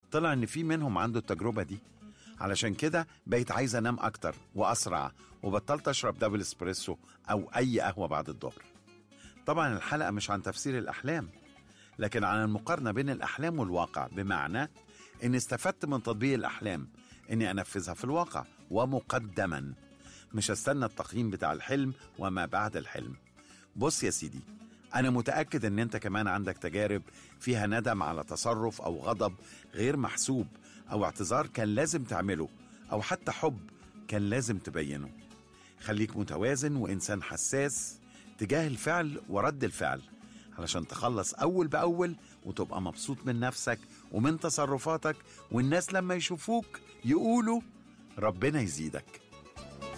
طلع ان في منهم عنده التجربة دي علشان كده بقيت عايز انام اكتر واسرع وبطلت اشرب دبل اسبريسو او اي قهوة بعد الظهر طبعا الحلقة مش عن تفسير الاحلام لكن عن المقارنة بين الاحلام والواقع بمعنى اني استفدت من تطبيق الاحلام اني انفذها في الواقع ومقدما مش استنى التقييم بتاع الحلم وما بعد الحلم بص يا سيدي أنا متأكد إن أنت كمان عندك تجارب فيها ندم على تصرف أو غضب غير محسوب أو اعتذار كان لازم تعمله أو حتى حب كان لازم تبينه خليك متوازن وإنسان حساس تجاه الفعل ورد الفعل علشان تخلص أول بأول وتبقى مبسوط من نفسك ومن تصرفاتك والناس لما يشوفوك يقولوا ربنا يزيدك